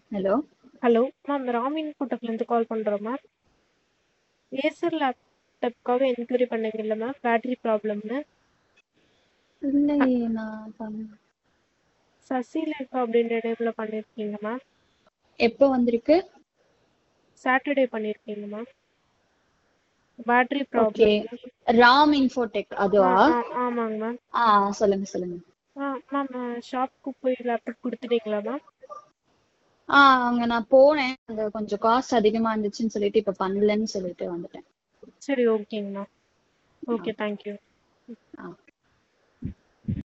hello hello ma'am ராமின் கோட்டக்லேருந்து call பண்ணுறோம் மேம் ஏசர் லேப்டாப்காக என்கொயரி பண்ணீங்கல்ல மேம் பேட்டரி ப்ராப்ளம்னு இல்லையே நான் பண்ண சசிலேகா அப்படின்ற நேமில் பண்ணியிருக்கீங்க மேம் எப்போ வந்திருக்கு சாட்டர்டே பண்ணியிருக்கீங்க ma'am battery okay problem Ram Infotech அதுவா ஆமாங்க மேம் ஆ சொல்லுங்க சொல்லுங்க ஆ மேம் ஷாப்க்கு போய் லேப்டாப் கொடுத்துட்டீங்களா மேம் ஆ அங்க நான் போனேன் அந்த கொஞ்சம் காஸ்ட் அதிகமா இருந்துச்சுன்னு சொல்லிட்டு இப்ப பண்ணலன்னு சொல்லிட்டு வந்துட்டேன் சரி ஓகேங்க மேம் ஓகே தேங்க்யூ ஆ